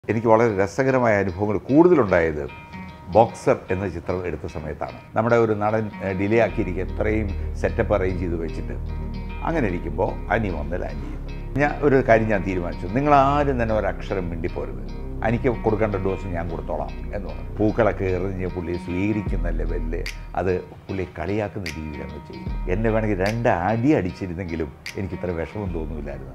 എനിക്ക് വളരെ രസകരമായ അനുഭവങ്ങൾ കൂടുതലുണ്ടായത് ബോക്സർ എന്ന ചിത്രം എടുത്ത സമയത്താണ് നമ്മുടെ ഒരു നടൻ ഡിലേ ആക്കിയിരിക്കുക ഇത്രയും സെറ്റപ്പ് അറേഞ്ച് ചെയ്ത് വെച്ചിട്ട് അങ്ങനെ ഇരിക്കുമ്പോൾ അനി വന്ന് ലാൻഡ് ചെയ്യുന്നു ഞാൻ ഒരു കാര്യം ഞാൻ തീരുമാനിച്ചു നിങ്ങൾ ആരും തന്നെ ഒരക്ഷരം മിണ്ടിപ്പോരുത് എനിക്ക് കൊടുക്കേണ്ട ഡോസ് ഞാൻ കൊടുത്തോളാം എന്ന് പറഞ്ഞു പൂക്കളൊക്കെ എറിഞ്ഞ് പുള്ളി സ്വീകരിക്കുന്ന ലെവലിൽ അത് പുള്ളി കളിയാക്കുന്ന രീതിയിലാണ് ചെയ്യുന്നത് എന്നെ വേണമെങ്കിൽ രണ്ട് അടി അടിച്ചിരുന്നെങ്കിലും എനിക്ക് ഇത്ര വിഷമം തോന്നുന്നില്ലായിരുന്നു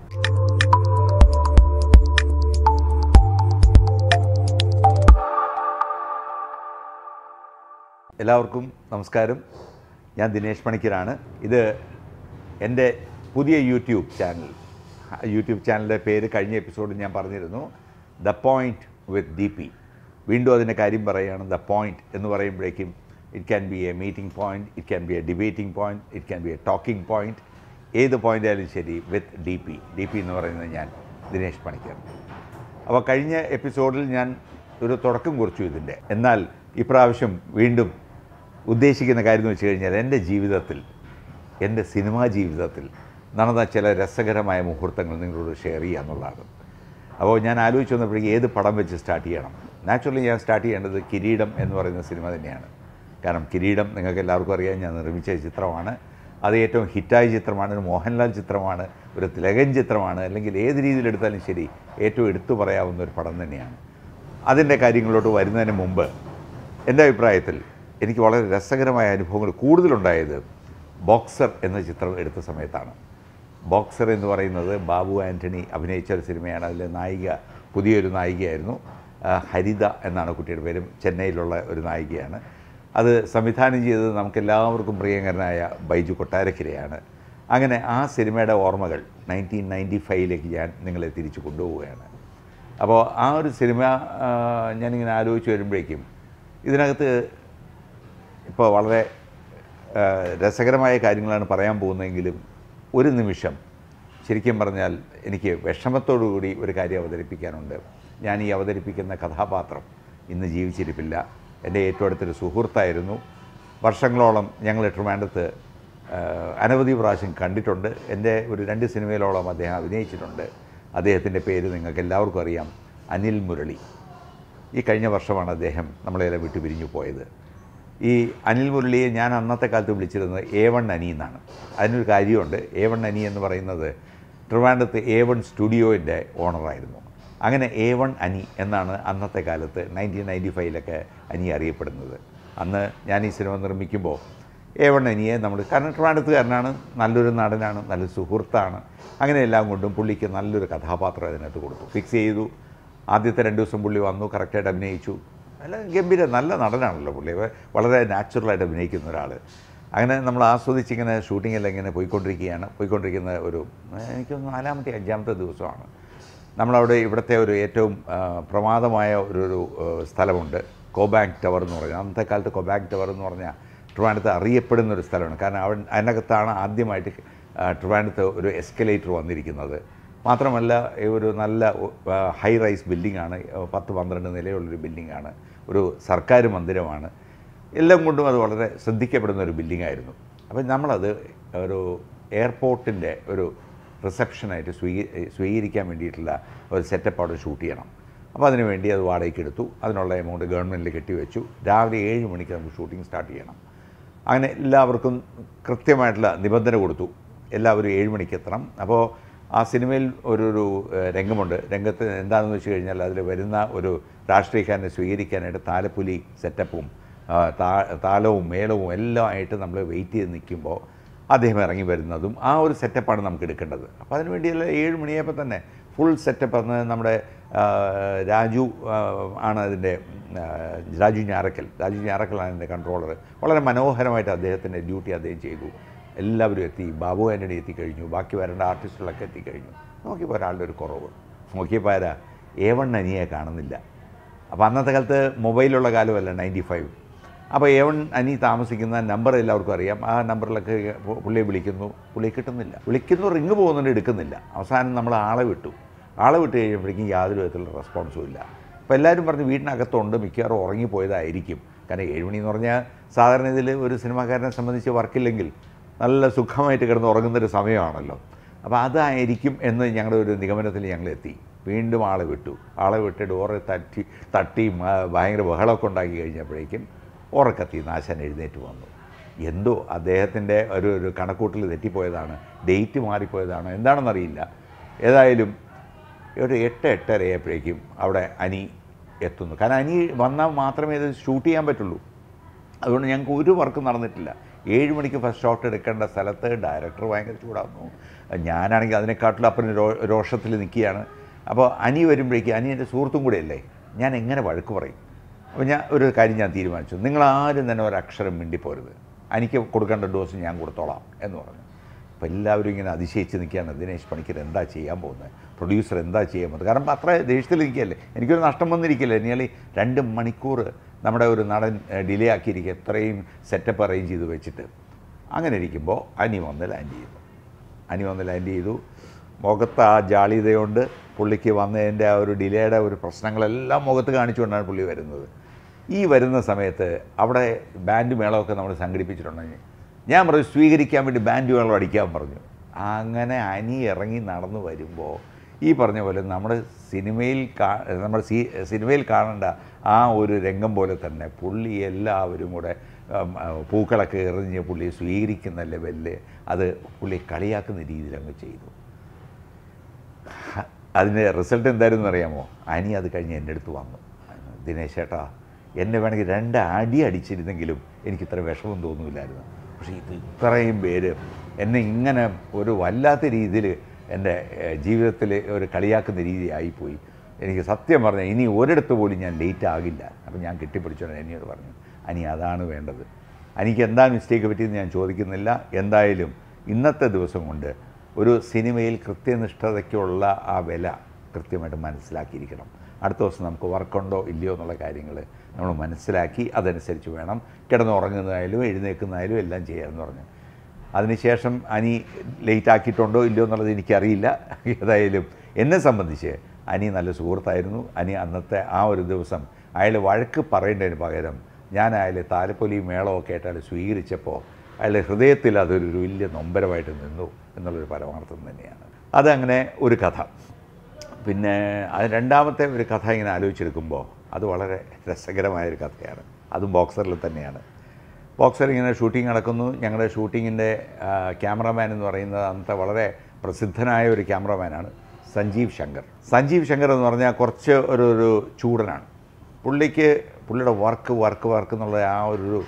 എല്ലാവർക്കും നമസ്കാരം ഞാൻ ദിനേശ് പണിക്കരാണ് ഇത് എൻ്റെ പുതിയ യൂട്യൂബ് ചാനൽ യൂട്യൂബ് ചാനലിൻ്റെ പേര് കഴിഞ്ഞ എപ്പിസോഡിൽ ഞാൻ പറഞ്ഞിരുന്നു the point with D P വീണ്ടും അതിൻ്റെ കാര്യം പറയുകയാണ് ദ പോയിൻറ്റ് എന്ന് പറയുമ്പോഴേക്കും it can be a meeting point it can be a debating point it can be a talking point ഏത് പോയിൻ്റ് ആയാലും ശരി with D P D P എന്ന് പറയുന്നത് ഞാൻ ദിനേശ് പണിക്കർ അപ്പോൾ കഴിഞ്ഞ എപ്പിസോഡിൽ ഞാൻ ഒരു തുടക്കം കുറിച്ചു ഇതിൻ്റെ എന്നാൽ ഇപ്രാവശ്യം വീണ്ടും ഉദ്ദേശിക്കുന്ന കാര്യം എന്ന് വെച്ച് കഴിഞ്ഞാൽ എൻ്റെ ജീവിതത്തിൽ എൻ്റെ സിനിമാ ജീവിതത്തിൽ നടന്ന ചില രസകരമായ മുഹൂർത്തങ്ങൾ നിങ്ങളോട് ഷെയർ ചെയ്യുക എന്നുള്ളതാണ് അപ്പോൾ ഞാൻ ആലോചിച്ച് വന്നപ്പോഴേക്കും ഏത് പടം വെച്ച് സ്റ്റാർട്ട് ചെയ്യണം നാച്ചുറലി ഞാൻ സ്റ്റാർട്ട് ചെയ്യേണ്ടത് കിരീടം എന്ന് പറയുന്ന സിനിമ തന്നെയാണ് കാരണം കിരീടം നിങ്ങൾക്ക് എല്ലാവർക്കും അറിയാം ഞാൻ നിർമ്മിച്ച ചിത്രമാണ് അത് ഏറ്റവും ഹിറ്റായ ചിത്രമാണ് ഒരു മോഹൻലാൽ ചിത്രമാണ് ഒരു തിലകൻ ചിത്രമാണ് അല്ലെങ്കിൽ ഏത് രീതിയിൽ എടുത്താലും ശരി ഏറ്റവും എടുത്തു പറയാവുന്ന ഒരു പടം തന്നെയാണ് അതിൻ്റെ കാര്യങ്ങളിലോട്ട് വരുന്നതിന് മുമ്പ് എൻ്റെ അഭിപ്രായത്തിൽ എനിക്ക് വളരെ രസകരമായ അനുഭവങ്ങൾ കൂടുതലുണ്ടായത് ബോക്സർ എന്ന ചിത്രം എടുത്ത സമയത്താണ് ബോക്സർ എന്ന് പറയുന്നത് ബാബു ആൻ്റണി അഭിനയിച്ച ഒരു സിനിമയാണ് അതിലെ നായിക പുതിയൊരു നായികയായിരുന്നു ആ, ഹരിത എന്നാണ് കുട്ടിയുടെ പേരും ചെന്നൈയിലുള്ള ഒരു നായികയാണ് അത് സംവിധാനം ചെയ്തത് നമുക്കെല്ലാവർക്കും പ്രിയങ്കരനായ ബൈജു കൊട്ടാരക്കരയാണ് അങ്ങനെ ആ സിനിമയുടെ ഓർമ്മകൾ നയൻറ്റീൻ നയൻറ്റി ഫൈവിലേക്ക് ഞാൻ നിങ്ങളെ തിരിച്ചു കൊണ്ടുപോവുകയാണ് അപ്പോൾ ആ ഒരു സിനിമ ആ, ഞാനിങ്ങനെ ആലോചിച്ച് വരുമ്പോഴേക്കും ഇതിനകത്ത് ഇപ്പോൾ വളരെ ആ, രസകരമായ കാര്യങ്ങളാണ് പറയാൻ പോകുന്നതെങ്കിലും ഒരു നിമിഷം ശരിക്കും പറഞ്ഞാൽ എനിക്ക് വിഷമത്തോടു കൂടി ഒരു കാര്യം അവതരിപ്പിക്കാനുണ്ട് ഞാൻ ഈ അവതരിപ്പിക്കുന്ന കഥാപാത്രം ഇന്ന് ജീവിച്ചിരിപ്പില്ല എൻ്റെ ഏറ്റവും അടുത്തൊരു സുഹൃത്തായിരുന്നു വർഷങ്ങളോളം ഞങ്ങൾ ട്രിവാൻഡത്ത് ആ, അനവധി പ്രാവശ്യം കണ്ടിട്ടുണ്ട് എൻ്റെ ഒരു രണ്ട് സിനിമയിലോളം അദ്ദേഹം അഭിനയിച്ചിട്ടുണ്ട് അദ്ദേഹത്തിൻ്റെ പേര് നിങ്ങൾക്ക് എല്ലാവർക്കും അറിയാം അനിൽ മുരളി ഈ കഴിഞ്ഞ വർഷമാണ് അദ്ദേഹം നമ്മളെല്ലാം വിട്ടു പിരിഞ്ഞു പോയത് ഈ അനിൽ മുരളിയെ ഞാൻ അന്നത്തെ കാലത്ത് വിളിച്ചിരുന്നത് എ വൺ അനി എന്നാണ് അതിനൊരു കാര്യമുണ്ട് എ വൺ അനി എന്ന് പറയുന്നത് ട്രിവാൻഡത്ത് എ വൺ സ്റ്റുഡിയോൻ്റെ ഓണറായിരുന്നു അങ്ങനെ എ വൺ അനി എന്നാണ് അന്നത്തെ കാലത്ത് നയൻറ്റീൻ നയൻറ്റി ഫൈവിലൊക്കെ അനി അറിയപ്പെടുന്നത് അന്ന് ഞാൻ ഈ സിനിമ നിർമ്മിക്കുമ്പോൾ എ വൺ അനിയെ നമ്മൾ കാരണം ട്രിവാൻഡത്തുകാരനാണ് നല്ലൊരു നടനാണ് നല്ലൊരു സുഹൃത്താണ് അങ്ങനെ എല്ലാം കൊണ്ടും പുള്ളിക്ക് നല്ലൊരു കഥാപാത്രം അതിനകത്ത് കൊടുത്തു ഫിക്സ് ചെയ്തു ആദ്യത്തെ രണ്ട് ദിവസം പുള്ളി വന്നു കറക്റ്റായിട്ട് അഭിനയിച്ചു നല്ല ഗംഭീര നല്ല നടനാണല്ലോ പുള്ളി വ- വളരെ നാച്ചുറലായിട്ട് അഭിനയിക്കുന്ന ഒരാൾ അങ്ങനെ നമ്മൾ ആസ്വദിച്ചിങ്ങനെ ഷൂട്ടിങ്ങെല്ലാം ഇങ്ങനെ പോയിക്കൊണ്ടിരിക്കുകയാണ് പോയിക്കൊണ്ടിരിക്കുന്ന ഒരു എനിക്കൊന്ന് നാലാമത്തെ അഞ്ചാമത്തെ ദിവസമാണ് നമ്മളവിടെ ഇവിടുത്തെ ഒരു ഏറ്റവും ആ, പ്രമാദമായ ഒരു ഒരു ആ, സ്ഥലമുണ്ട് കോബാങ്ക് ടവർ എന്ന് പറഞ്ഞാൽ അന്നത്തെ കാലത്ത് കോബാങ്ക് ടവർ എന്ന് പറഞ്ഞാൽ ട്രിവാൻഡത്ത് അറിയപ്പെടുന്ന ഒരു സ്ഥലമാണ് കാരണം അവൻ അതിനകത്താണ് ആദ്യമായിട്ട് ആ, ട്രിവാൻഡത്ത് ഒരു എസ്കലേറ്റർ വന്നിരിക്കുന്നത് മാത്രമല്ല ഈ ഒരു നല്ല ഹൈ റൈസ് ബിൽഡിംഗാണ് പത്ത് പന്ത്രണ്ട് നിലയുള്ളൊരു ബിൽഡിംഗാണ് ഒരു സർക്കാർ മന്ദിരമാണ് എല്ലാം കൊണ്ടും അത് വളരെ ശ്രദ്ധിക്കപ്പെടുന്ന ഒരു ബിൽഡിംഗായിരുന്നു അപ്പോൾ നമ്മളത് ഒരു എയർപോർട്ടിൻ്റെ ഒരു റിസപ്ഷനായിട്ട് സ്വീക സ്വീകരിക്കാൻ വേണ്ടിയിട്ടുള്ള ഒരു സെറ്റപ്പ് അവിടെ ഷൂട്ട് ചെയ്യണം അപ്പോൾ അതിന് വേണ്ടി അത് വാടകയ്ക്ക് എടുത്തു അതിനുള്ള എമൗണ്ട് ഗവൺമെൻറ്റിൽ കെട്ടിവെച്ചു രാവിലെ ഏഴ് മണിക്ക് നമുക്ക് ഷൂട്ടിംഗ് സ്റ്റാർട്ട് ചെയ്യണം അങ്ങനെ എല്ലാവർക്കും കൃത്യമായിട്ടുള്ള നിബന്ധന കൊടുത്തു എല്ലാവരും ഏഴ് മണിക്ക് എത്തണം അപ്പോൾ ആ സിനിമയിൽ ഒരു ഒരു ഏഹ്, രംഗമുണ്ട് രംഗത്ത് എന്താണെന്ന് വെച്ച് കഴിഞ്ഞാൽ അതിൽ വരുന്ന ഒരു രാഷ്ട്രീയക്കാരനെ സ്വീകരിക്കാനായിട്ട് താലപ്പൊലി സെറ്റപ്പും ആ, താ- താളവും മേളവും എല്ലാം ആയിട്ട് നമ്മൾ വെയിറ്റ് ചെയ്ത് നിൽക്കുമ്പോൾ അദ്ദേഹം ഇറങ്ങി വരുന്നതും ആ ഒരു സെറ്റപ്പാണ് നമുക്ക് എടുക്കേണ്ടത് അപ്പോൾ അതിന് വേണ്ടിയുള്ള ഏഴ് മണിയായപ്പോൾ തന്നെ ഫുൾ സെറ്റപ്പ് അന്ന് നമ്മുടെ ആ, രാജു ആ, ആണ് അതിൻ്റെ ആ, രാജു ഞാറക്കൽ രാജു ഞാറക്കലാണ് അതിൻ്റെ കൺട്രോളർ വളരെ മനോഹരമായിട്ട് അദ്ദേഹത്തിൻ്റെ ഡ്യൂട്ടി അദ്ദേഹം ചെയ്തു എല്ലാവരും എത്തി ബാബു ആൻ്റണി എത്തിക്കഴിഞ്ഞു ബാക്കി വരേണ്ട ആർട്ടിസ്റ്റുകളൊക്കെ എത്തിക്കഴിഞ്ഞു നോക്കിയപ്പോൾ ഒരാളുടെ ഒരു കുറവ് നോക്കിയപ്പോൾ ആരാ എ വൺ അനിയെ കാണുന്നില്ല അപ്പോൾ അന്നത്തെ കാലത്ത് മൊബൈലുള്ള കാലമല്ല നയൻറ്റി ഫൈവ് അപ്പോൾ എ വൺ അനി താമസിക്കുന്ന നമ്പർ എല്ലാവർക്കും അറിയാം ആ നമ്പറിലൊക്കെ പു- പുള്ളിയെ വിളിക്കുന്നു പുള്ളിയെ കിട്ടുന്നില്ല വിളിക്കുന്നു റിങ് പോകുന്നുണ്ട് എടുക്കുന്നില്ല അവസാനം നമ്മൾ ആളെ വിട്ടു ആളെ വിട്ട് കഴിയുമ്പോഴേക്കും യാതൊരു വിധത്തിലുള്ള റെസ്പോൺസും ഇല്ല അപ്പോൾ എല്ലാവരും പറഞ്ഞ് വീടിനകത്തുണ്ട് മിക്കവാറും ഉറങ്ങിപ്പോയതായിരിക്കും കാരണം ഏഴ് മണി എന്ന് പറഞ്ഞാൽ സാധാരണ ഇതിൽ ഒരു സിനിമാക്കാരനെ സംബന്ധിച്ച് വർക്കില്ലെങ്കിൽ നല്ല സുഖമായിട്ട് കിടന്ന് ഉറങ്ങുന്നൊരു സമയമാണല്ലോ അപ്പോൾ അതായിരിക്കും എന്ന് ഞങ്ങളുടെ ഒരു നിഗമനത്തിൽ ഞങ്ങൾ എത്തി വീണ്ടും ആളെ വിട്ടു ആളെ വിട്ട് ഡോറ് തട്ടി തട്ടിയും ആ, ഭയങ്കര ബഹളമൊക്കെ ഉണ്ടാക്കി കഴിഞ്ഞപ്പോഴേക്കും ഉറക്കത്തിൽ നാശൻ എഴുന്നേറ്റ് വന്നു എന്തോ അദ്ദേഹത്തിൻ്റെ ഒരു ഒരു കണക്കൂട്ടൽ തെറ്റിപ്പോയതാണ് ഡേറ്റ് മാറിപ്പോയതാണ് എന്താണെന്നറിയില്ല ഏതായാലും ഒരു എട്ട് എട്ടര ആയപ്പോഴേക്കും അവിടെ അനി എത്തുന്നു കാരണം അനി വന്നാൽ മാത്രമേ ഇത് ഷൂട്ട് ചെയ്യാൻ പറ്റുള്ളൂ അതുകൊണ്ട് ഞങ്ങൾക്ക് ഒരു വർക്കും നടന്നിട്ടില്ല ഏഴ് മണിക്ക് ഫസ്റ്റ് ഷോട്ട് എടുക്കേണ്ട സ്ഥലത്ത് ഡയറക്ടർ ഭയങ്കര ചൂടാകുന്നു ഞാനാണെങ്കിൽ അതിനെക്കാട്ടിലും അപ്പുറം രോ രോഷത്തിൽ നിൽക്കുകയാണ് അപ്പോൾ അനി വരുമ്പോഴേക്കും അനി എൻ്റെ സുഹൃത്തും കൂടെയല്ലേ ഞാൻ എങ്ങനെ വഴക്ക് പറയും അപ്പോൾ ഞാൻ ഒരു കാര്യം ഞാൻ തീരുമാനിച്ചു നിങ്ങളാരും തന്നെ ഒരു അക്ഷരം മിണ്ടിപ്പോരുത് എനിക്ക് കൊടുക്കേണ്ട ഡോസ് ഞാൻ കൊടുത്തോളാം എന്ന് പറഞ്ഞു അപ്പോൾ എല്ലാവരും ഇങ്ങനെ അതിശയിച്ച് നിൽക്കുകയാണ് ദിനേശ് പണിക്കർ എന്താ ചെയ്യാൻ പോകുന്നത് പ്രൊഡ്യൂസർ എന്താ ചെയ്യാൻ പോകുന്നത് കാരണം അത്ര ദേഷ്യത്തിൽ നിൽക്കുകയല്ലേ എനിക്കൊരു നഷ്ടം വന്നിരിക്കില്ല നിയർലി രണ്ട് മണിക്കൂർ നമ്മുടെ ഒരു നടൻ ഡിലേ ആക്കിയിരിക്കുക എത്രയും സെറ്റപ്പ് അറേഞ്ച് ചെയ്ത് വെച്ചിട്ട് അങ്ങനെ ഇരിക്കുമ്പോൾ അനി വന്ന് ലാൻഡ് ചെയ്തു അനി വന്ന് ലാൻഡ് ചെയ്തു മുഖത്ത് ആ ജാളിതയുണ്ട് പുള്ളിക്ക് വന്നതിൻ്റെ ആ ഒരു ഡിലേയുടെ ഒരു പ്രശ്നങ്ങളെല്ലാം മുഖത്ത് കാണിച്ചുകൊണ്ടാണ് പുള്ളി വരുന്നത് ഈ വരുന്ന സമയത്ത് അവിടെ ബാൻഡ് മേളമൊക്കെ നമ്മൾ സംഘടിപ്പിച്ചിട്ടുണ്ടെങ്കിൽ ഞാൻ പറഞ്ഞു സ്വീകരിക്കാൻ വേണ്ടി ബാൻഡ് മേളം അടിക്കാൻ പറഞ്ഞു അങ്ങനെ അനി ഇറങ്ങി നടന്നു വരുമ്പോൾ ഈ പറഞ്ഞ പോലെ നമ്മുടെ സിനിമയിൽ കാ നമ്മുടെ സി സിനിമയിൽ കാണേണ്ട ആ ഒരു രംഗം പോലെ തന്നെ പുള്ളി എല്ലാവരും കൂടെ ഉം, ആ, പൂക്കളൊക്കെ എറിഞ്ഞ് പുള്ളിയെ സ്വീകരിക്കുന്ന ലെവലിൽ അത് പുള്ളി കളിയാക്കുന്ന രീതിയിൽ അങ്ങ് ചെയ്തു അതിൻ്റെ റിസൾട്ട് എന്തായിരുന്നു അറിയാമോ അനി അത് കഴിഞ്ഞ് എൻ്റെ അടുത്ത് വന്നു ദിനേശ് ചേട്ടാ എന്നെ വേണമെങ്കിൽ രണ്ട് അടി അടിച്ചിരുന്നെങ്കിലും എനിക്ക് ഇത്ര വിഷമം തോന്നില്ലായിരുന്നു പക്ഷേ ഇത് ഇത്രയും പേര് എന്നെ ഇങ്ങനെ ഒരു വല്ലാത്ത രീതിയിൽ എൻ്റെ ജീവിതത്തിൽ ഒരു കളിയാക്കുന്ന രീതി ആയിപ്പോയി എനിക്ക് സത്യം പറഞ്ഞാൽ ഇനി ഒരിടത്ത് പോലും ഞാൻ ലേറ്റ് ആകില്ല അപ്പം ഞാൻ കെട്ടിപ്പിടിച്ചോണ്ട് എന്നോട് പറഞ്ഞു അനി അതാണ് വേണ്ടത് എനിക്ക് എന്താ മിസ്റ്റേക്ക് പറ്റിയെന്ന് ഞാൻ ചോദിക്കുന്നില്ല എന്തായാലും ഇന്നത്തെ ദിവസം കൊണ്ട് ഒരു സിനിമയിൽ കൃത്യനിഷ്ഠതയ്ക്കുള്ള ആ വില കൃത്യമായിട്ട് മനസ്സിലാക്കിയിരിക്കണം അടുത്ത ദിവസം നമുക്ക് വർക്കുണ്ടോ ഇല്ലയോ എന്നുള്ള കാര്യങ്ങൾ നമ്മൾ മനസ്സിലാക്കി അതനുസരിച്ച് വേണം കിടന്നുറങ്ങുന്നതായാലും എഴുന്നേൽക്കുന്നതായാലും എല്ലാം ചെയ്യാമെന്ന് പറഞ്ഞു അതിനുശേഷം അനി ലേറ്റ് ആക്കിയിട്ടുണ്ടോ ഇല്ലയോ എന്നുള്ളത് എനിക്കറിയില്ല ഏതായാലും എന്നെ സംബന്ധിച്ച് അനി നല്ല സുഹൃത്തായിരുന്നു അനി അന്നത്തെ ആ ഒരു ദിവസം അയാൾ വഴക്ക് പറയേണ്ടതിന് പകരം ഞാൻ അയാളെ താലപ്പൊലി മേളമൊക്കെ ആയിട്ട് അയാൾ സ്വീകരിച്ചപ്പോൾ അയാളുടെ ഹൃദയത്തിൽ അതൊരു ഒരു വലിയ നൊമ്പരമായിട്ട് നിന്നു എന്നുള്ളൊരു പരമാർത്ഥം തന്നെയാണ് അതങ്ങനെ ഒരു കഥ പിന്നെ അത് രണ്ടാമത്തെ ഒരു കഥ ഇങ്ങനെ ആലോചിച്ചെടുക്കുമ്പോൾ അത് വളരെ രസകരമായൊരു കഥയാണ് അതും ബോക്സറിൽ തന്നെയാണ് ബോക്സർ ഇങ്ങനെ ഷൂട്ടിംഗ് നടക്കുന്നു ഞങ്ങളുടെ ഷൂട്ടിങ്ങിൻ്റെ ക്യാമറമാൻ എന്ന് പറയുന്നത് അന്നത്തെ വളരെ പ്രസിദ്ധനായ ഒരു ക്യാമറമാനാണ് സഞ്ജീവ് ശങ്കർ സഞ്ജീവ് ശങ്കർ എന്ന് പറഞ്ഞാൽ കുറച്ച് ഒരു ഒരു ചൂടനാണ് പുള്ളിക്ക് പുള്ളിയുടെ വർക്ക് വർക്ക് വർക്ക് എന്നുള്ള ആ ഒരു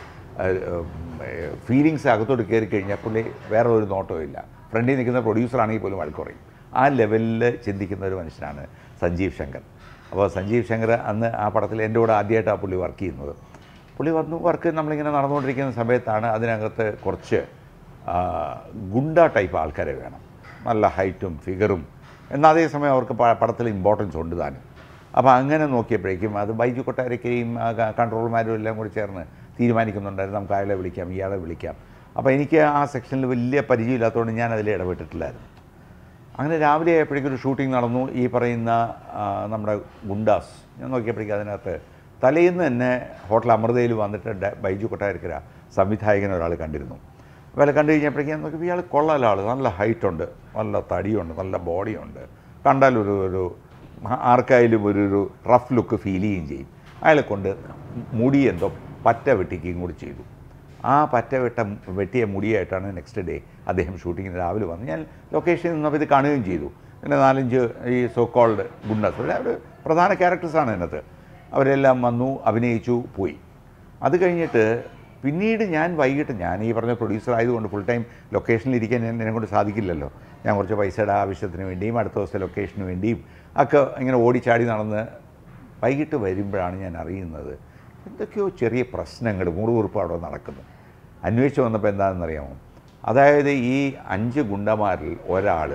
ഫീലിങ്സ് അകത്തോട്ട് കയറി കഴിഞ്ഞാൽ പുള്ളി വേറെ ഒരു നോട്ടവും ഇല്ല ഫ്രണ്ടിൽ നിൽക്കുന്ന പ്രൊഡ്യൂസറാണെങ്കിൽ പോലും വഴക്ക് പറയും ആ ലെവലിൽ ചിന്തിക്കുന്ന ഒരു മനുഷ്യനാണ് സഞ്ജീവ് ശങ്കർ അപ്പോൾ സഞ്ജീവ് ശങ്കർ അന്ന് ആ പടത്തിൽ എൻ്റെ കൂടെ ആദ്യമായിട്ടാണ് പുള്ളി വർക്ക് ചെയ്യുന്നത് പുള്ളി വന്നു വർക്ക് നമ്മളിങ്ങനെ നടന്നുകൊണ്ടിരിക്കുന്ന സമയത്താണ് അതിനകത്ത് കുറച്ച് ആ, ഗുണ്ട ടൈപ്പ് ആൾക്കാരെ വേണം നല്ല ഹൈറ്റും ഫിഗറും എന്നാൽ അതേസമയം അവർക്ക് പ- പടത്തിൽ ഇമ്പോർട്ടൻസ് ഉണ്ട് താനും അപ്പോൾ അങ്ങനെ നോക്കിയപ്പോഴേക്കും അത് ബൈജു കൊട്ടാരക്കയും ആ ക- കൺട്രോളർമാരും എല്ലാം കൂടി ചേർന്ന് തീരുമാനിക്കുന്നുണ്ടായിരുന്നു നമുക്ക് അയാളെ വിളിക്കാം ഇയാളെ വിളിക്കാം അപ്പോൾ എനിക്ക് ആ സെക്ഷനിൽ വലിയ പരിചയമില്ലാത്തതുകൊണ്ട് ഞാൻ അതിൽ ഇടപെട്ടിട്ടില്ലായിരുന്നു അങ്ങനെ രാവിലെ ആയപ്പോഴേക്കും ഒരു ഷൂട്ടിംഗ് നടന്നു ഈ പറയുന്ന ആ, നമ്മുടെ ഗുണ്ടാസ് ഞാൻ നോക്കിയപ്പോഴേക്കും അതിനകത്ത് തലേന്ന് തന്നെ ഹോട്ടൽ അമൃതയിൽ വന്നിട്ട് ഡ- ബൈജു കൊട്ടാരക്കര സംവിധായകൻ ഒരാൾ കണ്ടിരുന്നു അപ്പോൾ അയാൾ കണ്ടു കഴിഞ്ഞപ്പോഴേക്കും ഞാൻ നോക്കിയപ്പോൾ ഇയാൾ കൊള്ളാല ആൾ നല്ല ഹൈറ്റുണ്ട് നല്ല തടിയുണ്ട് നല്ല ബോഡിയുണ്ട് കണ്ടാൽ ഒരു ഒരു ആർക്കായാലും ഒരു ഒരു റഫ് ലുക്ക് ഫീൽ ചെയ്യുകയും ചെയ്യും അയാളെ കൊണ്ട് മുടി എന്തോ പറ്റ വെട്ടിക്കുകയും കൂടി ചെയ്തു ആ പറ്റ വെട്ട വെട്ടിയ മുടിയായിട്ടാണ് നെക്സ്റ്റ് ഡേ അദ്ദേഹം ഷൂട്ടിങ്ങിന് രാവിലെ വന്ന് ഞാൻ ലൊക്കേഷനിൽ നിന്നപ്പോൾ ഇത് കാണുകയും ചെയ്തു പിന്നെ നാലഞ്ച് ഈ സോ കോൾഡ് ഗുണ്ടസ് അവർ പ്രധാന ക്യാരക്ടേഴ്സാണ് അതിനകത്ത് അവരെല്ലാം വന്നു അഭിനയിച്ചു പോയി അത് കഴിഞ്ഞിട്ട് പിന്നീട് ഞാൻ വൈകിട്ട് ഞാൻ ഈ പറഞ്ഞ പ്രൊഡ്യൂസർ ആയതുകൊണ്ട് ഫുൾ ടൈം ലൊക്കേഷനിൽ ഇരിക്കാൻ ഞാൻ എന്നെ കൊണ്ട് സാധിക്കില്ലല്ലോ ഞാൻ കുറച്ച് പൈസയുടെ ആവശ്യത്തിന് വേണ്ടിയും അടുത്ത ദിവസത്തെ ലൊക്കേഷന് വേണ്ടിയും ഒക്കെ ഇങ്ങനെ ഓടിച്ചാടി നടന്ന് വൈകിട്ട് വരുമ്പോഴാണ് ഞാൻ അറിയുന്നത് എന്തൊക്കെയോ ചെറിയ പ്രശ്നങ്ങൾ മുറിവുറുപ്പ് അവിടെ നടക്കുന്നു അന്വേഷിച്ച് വന്നപ്പോൾ എന്താണെന്നറിയാമോ അതായത് ഈ അഞ്ച് ഗുണ്ടമാരിൽ ഒരാൾ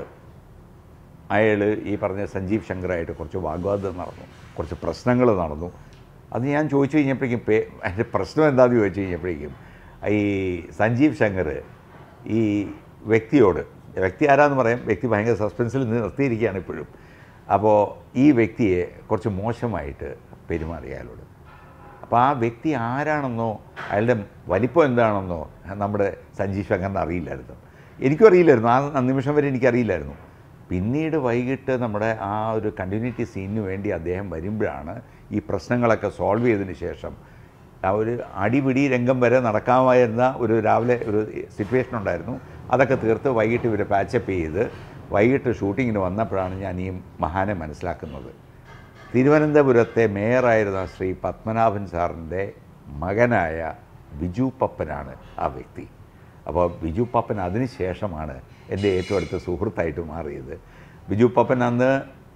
അയാൾ ഈ പറഞ്ഞ സഞ്ജീവ് ശങ്കറായിട്ട് കുറച്ച് വാഗ്വാദം നടന്നു കുറച്ച് പ്രശ്നങ്ങൾ നടന്നു അത് ഞാൻ ചോദിച്ചു കഴിഞ്ഞപ്പോഴേക്കും പേ അതിൻ്റെ പ്രശ്നം എന്താണെന്ന് ചോദിച്ചു കഴിഞ്ഞപ്പോഴേക്കും ഈ സഞ്ജീവ് ശങ്കർ ഈ വ്യക്തിയോട് വ്യക്തി ആരാന്ന് പറയാം വ്യക്തി ഭയങ്കര സസ്പെൻസിൽ നിർത്തിയിരിക്കുകയാണ് ഇപ്പോഴും അപ്പോൾ ഈ വ്യക്തിയെ കുറച്ച് മോശമായിട്ട് പെരുമാറി അയാളോട് അപ്പോൾ ആ വ്യക്തി ആരാണെന്നോ അയാളുടെ വലിപ്പം എന്താണെന്നോ നമ്മുടെ സഞ്ജീവ് ശങ്കറിന് അറിയില്ലായിരുന്നു എനിക്കും അറിയില്ലായിരുന്നു ആ നിമിഷം വരെ എനിക്കറിയില്ലായിരുന്നു പിന്നീട് വൈകിട്ട് നമ്മുടെ ആ ഒരു കണ്ടിന്യൂറ്റി സീനിന് വേണ്ടി അദ്ദേഹം വരുമ്പോഴാണ് ഈ പ്രശ്നങ്ങളൊക്കെ സോൾവ് ചെയ്തതിന് ശേഷം ആ ഒരു അടിപിടി രംഗം വരെ നടക്കാമായിരുന്ന ഒരു രാവിലെ ഒരു സിറ്റുവേഷൻ ഉണ്ടായിരുന്നു അതൊക്കെ തീർത്ത് വൈകിട്ട് ഇവർ പാച്ചപ്പ് ചെയ്ത് വൈകിട്ട് ഷൂട്ടിങ്ങിന് വന്നപ്പോഴാണ് ഞാൻ ഈ മഹാനെ മനസ്സിലാക്കുന്നത് തിരുവനന്തപുരത്തെ മേയറായിരുന്ന ശ്രീ പത്മനാഭൻ സാറിൻ്റെ മകനായ ബിജു പപ്പനാണ് ആ വ്യക്തി അപ്പോൾ ബിജു പപ്പൻ അതിന് ശേഷമാണ് എൻ്റെ ഏറ്റവും അടുത്ത സുഹൃത്തായിട്ട് മാറിയത് ബിജു പപ്പൻ അന്ന്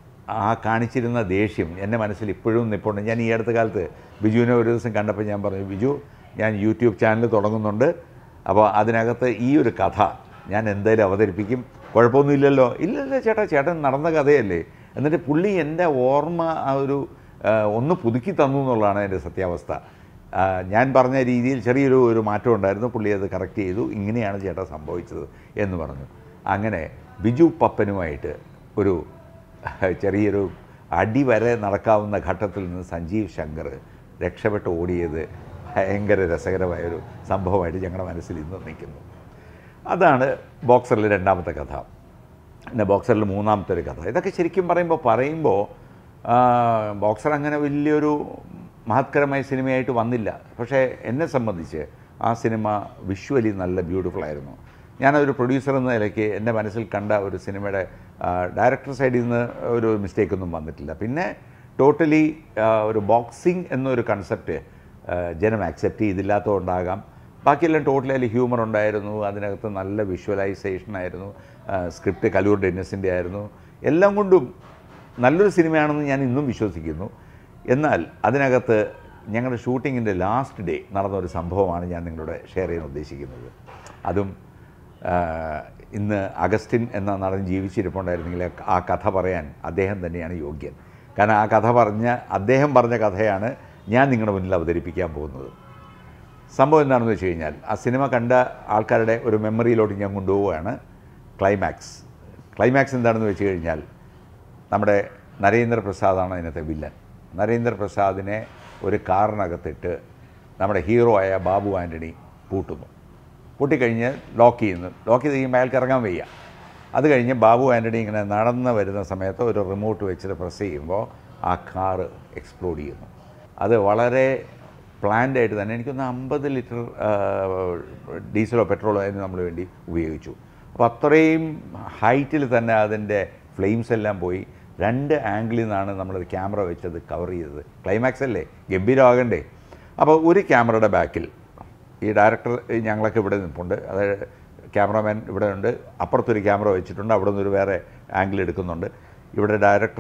ആ കാണിച്ചിരുന്ന ദേഷ്യം എൻ്റെ മനസ്സിൽ ഇപ്പോഴും നിൽപ്പുണ്ട് ഞാൻ ഈ അടുത്ത കാലത്ത് ബിജുവിനെ ഒരു ദിവസം കണ്ടപ്പോൾ ഞാൻ പറഞ്ഞു ബിജു ഞാൻ യൂട്യൂബ് ചാനൽ തുടങ്ങുന്നുണ്ട് അപ്പോൾ അതിനകത്ത് ഈ ഒരു കഥ ഞാൻ എന്തായാലും അവതരിപ്പിക്കും കുഴപ്പമൊന്നുമില്ലല്ലോ ഇല്ലല്ലോ ചേട്ടാ ചേട്ടൻ നടന്ന കഥയല്ലേ എന്നിട്ട് പുള്ളി എൻ്റെ ഓർമ്മ ആ ഒരു ആ, ഒന്ന് പുതുക്കി തന്നു എന്നുള്ളതാണ് എൻ്റെ സത്യാവസ്ഥ ആ, ഞാൻ പറഞ്ഞ രീതിയിൽ ചെറിയൊരു ഒരു മാറ്റം ഉണ്ടായിരുന്നു പുള്ളി അത് കറക്റ്റ് ചെയ്തു ഇങ്ങനെയാണ് ചേട്ടാ സംഭവിച്ചത് എന്ന് പറഞ്ഞു അങ്ങനെ ബിജു പപ്പനുമായിട്ട് ഒരു ചെറിയൊരു അടി വരെ നടക്കാവുന്ന ഘട്ടത്തിൽ നിന്ന് സഞ്ജീവ് ശങ്കർ രക്ഷപ്പെട്ട് ഓടിയത് ഭയങ്കര രസകരമായൊരു സംഭവമായിട്ട് ഞങ്ങളുടെ മനസ്സിൽ ഇന്ന് നിൽക്കുന്നു അതാണ് ബോക്സറിൽ രണ്ടാമത്തെ കഥ പിന്നെ ബോക്സറിൽ മൂന്നാമത്തെ ഒരു കഥ ഇതൊക്കെ ശരിക്കും പറയുമ്പോൾ പറയുമ്പോൾ ആ, ബോക്സർ അങ്ങനെ വലിയൊരു മഹത്കരമായ സിനിമയായിട്ട് വന്നില്ല പക്ഷേ എന്നെ സംബന്ധിച്ച് ആ സിനിമ വിഷ്വലി നല്ല ബ്യൂട്ടിഫുൾ ആയിരുന്നു ഞാനൊരു പ്രൊഡ്യൂസർ എന്ന നിലയ്ക്ക് എൻ്റെ മനസ്സിൽ കണ്ട ഒരു സിനിമയുടെ ഡയറക്ടർ സൈഡിൽ നിന്ന് ഒരു മിസ്റ്റേക്കൊന്നും വന്നിട്ടില്ല പിന്നെ ടോട്ടലി ഒരു ബോക്സിംഗ് എന്നൊരു കൺസെപ്റ്റ് ജനം ആക്സെപ്റ്റ് ചെയ്തില്ലാത്തതുകൊണ്ടാകാം ബാക്കിയെല്ലാം ടോട്ടലി അതിൽ ഹ്യൂമർ ഉണ്ടായിരുന്നു അതിനകത്ത് നല്ല വിഷ്വലൈസേഷൻ ആയിരുന്നു സ്ക്രിപ്റ്റ് കലൂർ ഡെന്നിസിൻ്റെ ആയിരുന്നു എല്ലാം കൊണ്ടും നല്ലൊരു സിനിമയാണെന്ന് ഞാൻ ഇന്നും വിശ്വസിക്കുന്നു എന്നാൽ അതിനകത്ത് ഞങ്ങളുടെ ഷൂട്ടിങ്ങിൻ്റെ ലാസ്റ്റ് ഡേ നടന്ന ഒരു സംഭവമാണ് ഞാൻ നിങ്ങളോട് ഷെയർ ചെയ്യാൻ ഉദ്ദേശിക്കുന്നത് അതും ആ, ഇന്ന് അഗസ്റ്റിൻ എന്ന നടൻ ജീവിച്ചിരിപ്പുണ്ടായിരുന്നെങ്കിൽ ആ കഥ പറയാൻ അദ്ദേഹം തന്നെയാണ് യോഗ്യൻ കാരണം ആ കഥ പറഞ്ഞ അദ്ദേഹം പറഞ്ഞ കഥയാണ് ഞാൻ നിങ്ങളുടെ മുന്നിൽ അവതരിപ്പിക്കാൻ പോകുന്നത് സംഭവം എന്താണെന്ന് വെച്ച് കഴിഞ്ഞാൽ ആ സിനിമ കണ്ട ആൾക്കാരുടെ ഒരു മെമ്മറിയിലോട്ട് ഞാൻ കൊണ്ടുപോവുകയാണ് ക്ലൈമാക്സ് ക്ലൈമാക്സ് എന്താണെന്ന് വെച്ച് കഴിഞ്ഞാൽ നമ്മുടെ നരേന്ദ്രപ്രസാദാണ് അതിനകത്തെ വില്ലൻ നരേന്ദ്രപ്രസാദിനെ ഒരു കാറിനകത്തിട്ട് നമ്മുടെ ഹീറോ ആയ ബാബു ആൻ്റണി പൂട്ടുന്നു പൂട്ടിക്കഴിഞ്ഞ് ലോക്ക് ചെയ്യുന്നു ലോക്ക് ചെയ്ത് കഴിയുമ്പോൾ അയാൾക്ക് ഇറങ്ങാൻ വയ്യ അത് കഴിഞ്ഞ് ബാബു ആൻ്റണി ഇങ്ങനെ നടന്ന് വരുന്ന സമയത്ത് ഒരു റിമോട്ട് വെച്ചിട്ട് പ്രസ് ചെയ്യുമ്പോൾ ആ കാറ് എക്സ്പ്ലോഡ് ചെയ്യുന്നു അത് വളരെ പ്ലാൻഡ് ആയിട്ട് തന്നെ എനിക്കൊന്ന് അമ്പത് ലിറ്റർ ഡീസലോ പെട്രോളോ അതിന് നമ്മൾ വേണ്ടി ഉപയോഗിച്ചു അപ്പോൾ അത്രയും ഹൈറ്റിൽ തന്നെ അതിൻ്റെ ഫ്ലെയിംസ് എല്ലാം പോയി രണ്ട് ആംഗിളിൽ നിന്നാണ് നമ്മളത് ക്യാമറ വെച്ചത് കവർ ചെയ്തത് ക്ലൈമാക്സ് അല്ലേ ഗംഭീരമാകണ്ടേ അപ്പോൾ ഒരു ക്യാമറയുടെ ബാക്കിൽ ഈ ഡയറക്ടർ ഞങ്ങളൊക്കെ ഇവിടെ നിൽപ്പുണ്ട് അതായത് ക്യാമറമാൻ ഇവിടെ ഉണ്ട് അപ്പുറത്തൊരു ക്യാമറ വെച്ചിട്ടുണ്ട് അവിടെ നിന്നൊരു വേറെ ആംഗിൾ എടുക്കുന്നുണ്ട് ഇവിടെ ഡയറക്ടർ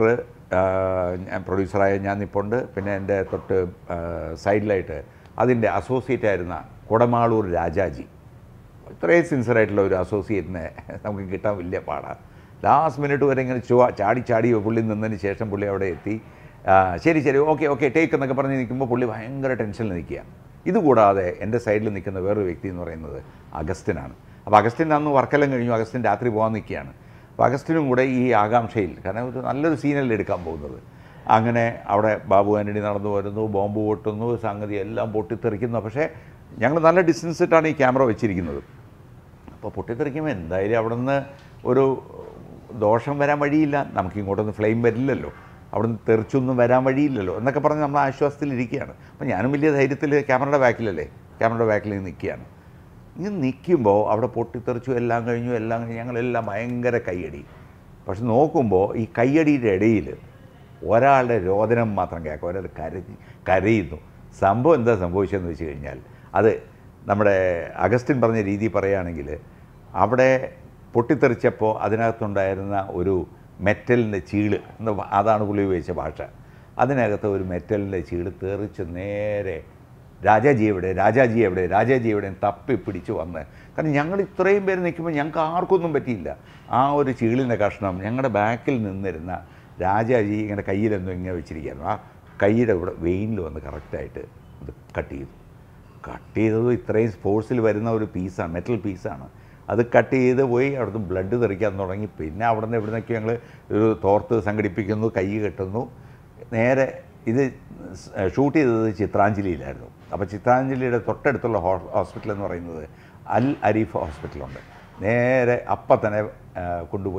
ഞാൻ പ്രൊഡ്യൂസറായ ഞാൻ നിൽപ്പുണ്ട് പിന്നെ എൻ്റെ തൊട്ട് ആ, സൈഡിലായിട്ട് അതിൻ്റെ അസോസിയേറ്റ് ആയിരുന്ന കുടമാളൂർ രാജാജി ഇത്രയും സിൻസിയറായിട്ടുള്ള ഒരു അസോസിയേറ്റിനെ നമുക്ക് കിട്ടാൻ വലിയ പാടാണ് ലാസ്റ്റ് മിനിറ്റ് വരെ ഇങ്ങനെ ചുവ ചാടി ചാടി പുള്ളി നിന്നതിന് ശേഷം പുള്ളി അവിടെ എത്തി ആ, ശരി ശരി ഓക്കെ ഓക്കെ ടേക്ക് എന്നൊക്കെ പറഞ്ഞ് നിൽക്കുമ്പോൾ പുള്ളി ഭയങ്കര ടെൻഷനിൽ നിൽക്കുക ഇതുകൂടാതെ എൻ്റെ സൈഡിൽ നിൽക്കുന്ന വേറൊരു വ്യക്തി എന്ന് പറയുന്നത് അഗസ്റ്റിനാണ് അപ്പോൾ അഗസ്റ്റിൻ അന്ന് വർക്കെല്ലാം കഴിഞ്ഞു അഗസ്റ്റിൻ രാത്രി പോകാൻ നിൽക്കുകയാണ് അപ്പോൾ അഗസ്റ്റിനും കൂടെ ഈ ആകാംക്ഷയിൽ കാരണം ഒരു നല്ലൊരു സീനല്ലേ എടുക്കാൻ പോകുന്നത് അങ്ങനെ അവിടെ ബാബു ആൻ്റണി നടന്നു വരുന്നു ബോംബ് പൊട്ടുന്നു സംഗതി എല്ലാം പൊട്ടിത്തെറിക്കുന്നു പക്ഷേ ഞങ്ങൾ നല്ല ഡിസ്റ്റൻസ് ഇട്ടാണ് ഈ ക്യാമറ വെച്ചിരിക്കുന്നത് അപ്പോൾ പൊട്ടിത്തെറിക്കുമ്പോൾ എന്തായാലും അവിടെ നിന്ന് ഒരു ദോഷം വരാൻ വഴിയില്ല നമുക്ക് ഇങ്ങോട്ടൊന്നും ഫ്ലെയിം വരില്ലല്ലോ അവിടെ നിന്ന് തെറിച്ചൊന്നും വരാൻ വഴിയില്ലല്ലോ എന്നൊക്കെ പറഞ്ഞ് നമ്മൾ ആശ്വാസത്തിലിരിക്കുകയാണ് അപ്പോൾ ഞാനും വലിയ ധൈര്യത്തിൽ ക്യാമറയുടെ ബാക്കിലല്ലേ ക്യാമറയുടെ ബാക്കിൽ നിൽക്കുകയാണ് ഇങ്ങനെ നിൽക്കുമ്പോൾ അവിടെ പൊട്ടിത്തെറിച്ചു എല്ലാം കഴിഞ്ഞു എല്ലാം കഴിഞ്ഞു ഞങ്ങളെല്ലാം ഭയങ്കര കയ്യടി പക്ഷെ നോക്കുമ്പോൾ ഈ കയ്യടിയുടെ ഇടയിൽ ഒരാളുടെ രോദനം മാത്രം കേൾക്കാം ഒരാൾ കരഞ്ഞ് കരയുന്നു സംഭവം എന്താ സംഭവിച്ചതെന്ന് വെച്ച് കഴിഞ്ഞാൽ അത് നമ്മുടെ അഗസ്റ്റിൻ പറഞ്ഞ രീതി പറയുകയാണെങ്കിൽ അവിടെ പൊട്ടിത്തെറിച്ചപ്പോൾ അതിനകത്തുണ്ടായിരുന്ന ഒരു മെറ്റലിൻ്റെ ചീള് എന്ന് പ- അതാണ് പുള്ളി ഉപയോഗിച്ച ഭാഷ അതിനകത്ത് ഒരു മെറ്റലിൻ്റെ ചീള് തെറിച്ച് നേരെ രാജാജി എവിടെ രാജാജി എവിടെ രാജാജി എവിടെ തപ്പി പിടിച്ച് വന്ന് കാരണം ഞങ്ങൾ ഇത്രയും പേര് നിൽക്കുമ്പോൾ ഞങ്ങൾക്ക് ആർക്കൊന്നും പറ്റിയില്ല ആ ഒരു ചീളിൻ്റെ കഷ്ണം ഞങ്ങളുടെ ബാക്കിൽ നിന്നിരുന്ന രാജാജി ഇങ്ങനെ കയ്യിലെന്തോ ഇങ്ങനെ വെച്ചിരിക്കുകയായിരുന്നു ആ കൈയുടെ ഇവിടെ വെയിനിൽ വന്ന് കറക്റ്റായിട്ട് ഇത് കട്ട് ചെയ്തു കട്ട് ചെയ്തത് ഇത്രയും സ്പോർട്സിൽ വരുന്ന ഒരു പീസാണ് മെറ്റൽ പീസാണ് അത് കട്ട് ചെയ്ത് പോയി അവിടുന്ന് ബ്ലഡ് തെറിക്കാൻ തുടങ്ങി പിന്നെ അവിടെ നിന്ന് ഇവിടെ നിന്നൊക്കെ ഞങ്ങൾ ഒരു തോർത്ത് സംഘടിപ്പിക്കുന്നു കൈ കെട്ടുന്നു നേരെ ഇത് ഷൂട്ട് ചെയ്തത് ചിത്രാഞ്ജലിയിലായിരുന്നു അപ്പോൾ ചിത്രാഞ്ജലിയുടെ തൊട്ടടുത്തുള്ള ഹോ- ഹോസ്പിറ്റൽ എന്ന് പറയുന്നത് അൽ അരീഫ് ഹോസ്പിറ്റലുണ്ട് നേരെ അപ്പം തന്നെ ആ, കൊണ്ടുപോയി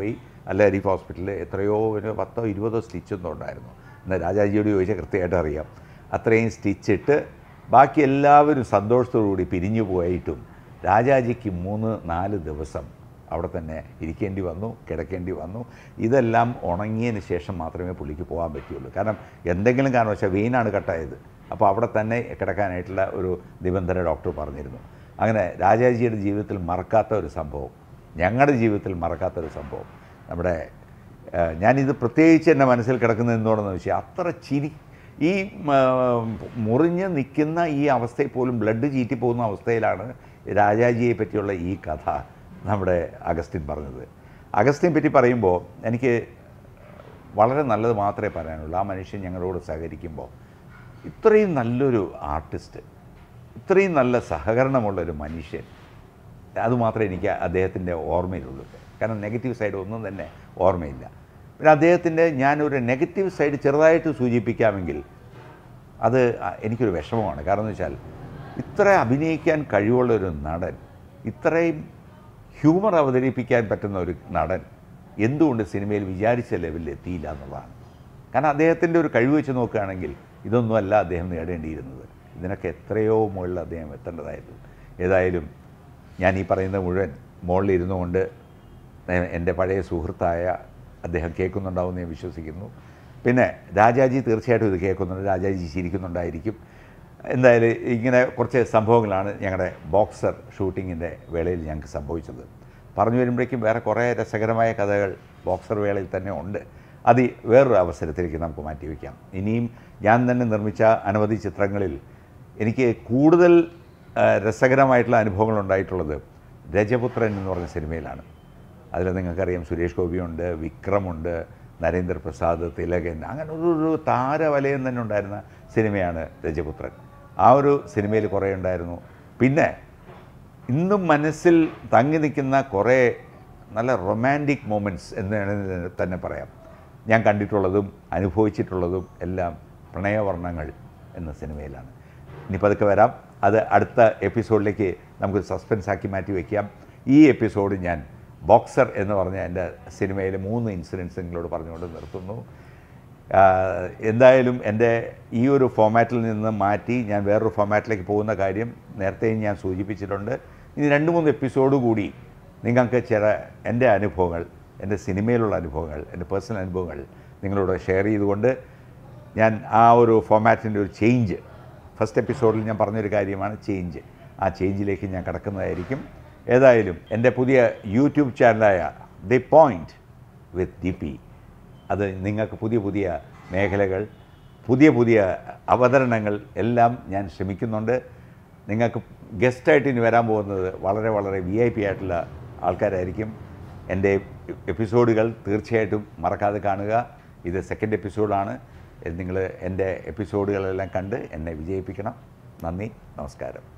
അല്ല അരീഫ് ഹോസ്പിറ്റലിൽ എത്രയോ ഒരു പത്തോ ഇരുപതോ സ്റ്റിച്ചൊന്നും ഉണ്ടായിരുന്നു എന്നാൽ രാജാജിയോട് ചോദിച്ചാൽ കൃത്യമായിട്ട് അറിയാം അത്രയും സ്റ്റിച്ചിട്ട് ബാക്കി എല്ലാവരും സന്തോഷത്തോടുകൂടി പിരിഞ്ഞു പോയിട്ടും രാജാജിക്ക് മൂന്ന് നാല് ദിവസം അവിടെ തന്നെ ഇരിക്കേണ്ടി വന്നു കിടക്കേണ്ടി വന്നു ഇതെല്ലാം ഉണങ്ങിയതിന് ശേഷം മാത്രമേ പുള്ളിക്ക് പോകാൻ പറ്റുള്ളൂ കാരണം എന്തെങ്കിലും കാരണവശാൽ വെയിനാണ് കട്ടായത് അപ്പോൾ അവിടെ തന്നെ കിടക്കാനായിട്ടുള്ള ഒരു നിബന്ധന ഡോക്ടർ പറഞ്ഞിരുന്നു അങ്ങനെ രാജാജിയുടെ ജീവിതത്തിൽ മറക്കാത്ത ഒരു സംഭവം ഞങ്ങളുടെ ജീവിതത്തിൽ മറക്കാത്ത ഒരു സംഭവം നമ്മുടെ ഏഹ്, ഞാനിത് പ്രത്യേകിച്ച് എൻ്റെ മനസ്സിൽ കിടക്കുന്നത് എന്തുകൊണ്ടെന്ന് വെച്ചാൽ അത്ര ചിരി ഈ മ, മുറിഞ്ഞ് നിൽക്കുന്ന ഈ അവസ്ഥയിൽ പോലും ബ്ലഡ് ചീറ്റി പോകുന്ന അവസ്ഥയിലാണ് രാജാജിയെ പറ്റിയുള്ള ഈ കഥ നമ്മുടെ അഗസ്റ്റിൻ പറഞ്ഞത് അഗസ്റ്റിനെ പറ്റി പറയുമ്പോൾ എനിക്ക് വളരെ നല്ലത് മാത്രമേ പറയാനുള്ളൂ ആ മനുഷ്യൻ ഞങ്ങളോട് സഹകരിക്കുമ്പോൾ ഇത്രയും നല്ലൊരു ആർട്ടിസ്റ്റ് ഇത്രയും നല്ല സഹകരണമുള്ളൊരു മനുഷ്യൻ അതുമാത്രമേ എനിക്ക് അദ്ദേഹത്തിൻ്റെ ഓർമ്മയിലുള്ളൂ കാരണം നെഗറ്റീവ് സൈഡ് ഒന്നും തന്നെ ഓർമ്മയില്ല പിന്നെ അദ്ദേഹത്തിൻ്റെ ഞാനൊരു നെഗറ്റീവ് സൈഡ് ചെറുതായിട്ട് സൂചിപ്പിക്കാമെങ്കിൽ അത് എനിക്കൊരു വിഷമമാണ് കാരണം എന്ന് വെച്ചാൽ ഇത്ര അഭിനയിക്കാൻ കഴിവുള്ള ഒരു നടൻ ഇത്രയും ഹ്യൂമർ അവതരിപ്പിക്കാൻ പറ്റുന്ന ഒരു നടൻ എന്തുകൊണ്ട് സിനിമയിൽ വിചാരിച്ച ലെവലിൽ എത്തിയില്ല എന്നുള്ളതാണ് കാരണം അദ്ദേഹത്തിൻ്റെ ഒരു കഴിവ് വെച്ച് നോക്കുകയാണെങ്കിൽ ഇതൊന്നുമല്ല അദ്ദേഹം നേടേണ്ടിയിരുന്നത് ഇതിനൊക്കെ എത്രയോ മുകളിൽ അദ്ദേഹം എത്തേണ്ടതായിരുന്നു ഏതായാലും ഞാൻ ഈ പറയുന്ന മുഴുവൻ മുകളിൽ ഇരുന്നു കൊണ്ട് എൻ്റെ പഴയ സുഹൃത്തായ അദ്ദേഹം കേൾക്കുന്നുണ്ടാവുമെന്ന് ഞാൻ വിശ്വസിക്കുന്നു പിന്നെ രാജാജി തീർച്ചയായിട്ടും ഇത് കേൾക്കുന്നുണ്ട് രാജാജി ചിരിക്കുന്നുണ്ടായിരിക്കും എന്തായാലും ഇങ്ങനെ കുറച്ച് സംഭവങ്ങളാണ് ഞങ്ങളുടെ ബോക്സർ ഷൂട്ടിങ്ങിൻ്റെ വേളയിൽ ഞങ്ങൾക്ക് സംഭവിച്ചത് പറഞ്ഞു വരുമ്പോഴേക്കും വേറെ കുറേ രസകരമായ കഥകൾ ബോക്സർ വേളയിൽ തന്നെ ഉണ്ട് അത് ഈ വേറൊരു അവസരത്തിലേക്ക് നമുക്ക് മാറ്റിവെക്കാം ഇനിയും ഞാൻ തന്നെ നിർമ്മിച്ച അനവധി ചിത്രങ്ങളിൽ എനിക്ക് കൂടുതൽ ആ, രസകരമായിട്ടുള്ള അനുഭവങ്ങൾ ഉണ്ടായിട്ടുള്ളത് രജപുത്രൻ എന്ന് പറഞ്ഞ സിനിമയിലാണ് അതിൽ നിങ്ങൾക്കറിയാം സുരേഷ് ഗോപിയുണ്ട് വിക്രമുണ്ട് നരേന്ദ്രപ്രസാദ് തിലകൻ അങ്ങനെ ഒരു ഒരു താരവലയം തന്നെ ഉണ്ടായിരുന്ന സിനിമയാണ് രജപുത്രൻ ആ ഒരു സിനിമയിൽ കുറേ ഉണ്ടായിരുന്നു പിന്നെ ഇന്നും മനസ്സിൽ തങ്ങി നിൽക്കുന്ന കുറേ നല്ല റൊമാൻറ്റിക് മൊമെൻറ്റ്സ് എന്ന് വേണമെങ്കിൽ തന്നെ പറയാം ഞാൻ കണ്ടിട്ടുള്ളതും അനുഭവിച്ചിട്ടുള്ളതും എല്ലാം പ്രണയവർണ്ണങ്ങൾ എന്ന സിനിമയിലാണ് ഇനി പതുക്കെ വരാം അത് അടുത്ത എപ്പിസോഡിലേക്ക് നമുക്ക് സസ്പെൻസ് ആക്കി മാറ്റി വയ്ക്കാം ഈ എപ്പിസോഡ് ഞാൻ ബോക്സർ എന്ന് പറഞ്ഞ എൻ്റെ സിനിമയിലെ മൂന്ന് ഇൻസിഡൻസ് നിങ്ങളോട് പറഞ്ഞുകൊണ്ട് നിർത്തുന്നു ആഹ് എന്തായാലും എൻ്റെ ഈ ഒരു ഫോമാറ്റിൽ നിന്ന് മാറ്റി ഞാൻ വേറൊരു ഫോമാറ്റിലേക്ക് പോകുന്ന കാര്യം നേരത്തെയും ഞാൻ സൂചിപ്പിച്ചിട്ടുണ്ട് ഇനി രണ്ട് മൂന്ന് എപ്പിസോഡ് കൂടി നിങ്ങൾക്ക് ചില എൻ്റെ അനുഭവങ്ങൾ എൻ്റെ സിനിമയിലുള്ള അനുഭവങ്ങൾ എൻ്റെ പേഴ്സണൽ അനുഭവങ്ങൾ നിങ്ങളോട് ഷെയർ ചെയ്തുകൊണ്ട് ഞാൻ ആ ഒരു ഫോമാറ്റിൻ്റെ ഒരു ചേഞ്ച് ഫസ്റ്റ് എപ്പിസോഡിൽ ഞാൻ പറഞ്ഞൊരു കാര്യമാണ് ചേഞ്ച് ആ ചേഞ്ചിലേക്ക് ഞാൻ കടക്കുന്നതായിരിക്കും ഏതായാലും എൻ്റെ പുതിയ യൂട്യൂബ് ചാനലായ the point with D P അത് നിങ്ങൾക്ക് പുതിയ പുതിയ മേഖലകൾ പുതിയ പുതിയ അവതരണങ്ങൾ എല്ലാം ഞാൻ ശ്രമിക്കുന്നുണ്ട് നിങ്ങൾക്ക് ഗസ്റ്റായിട്ട് ഇനി വരാൻ പോകുന്നത് വളരെ വളരെ വി ഐ പി ആയിട്ടുള്ള ആൾക്കാരായിരിക്കും എൻ്റെ എപ്പിസോഡുകൾ തീർച്ചയായിട്ടും മറക്കാതെ കാണുക ഇത് സെക്കൻഡ് എപ്പിസോഡാണ് നിങ്ങൾ എൻ്റെ എപ്പിസോഡുകളെല്ലാം കണ്ട് എന്നെ വിജയിപ്പിക്കണം നന്ദി നമസ്കാരം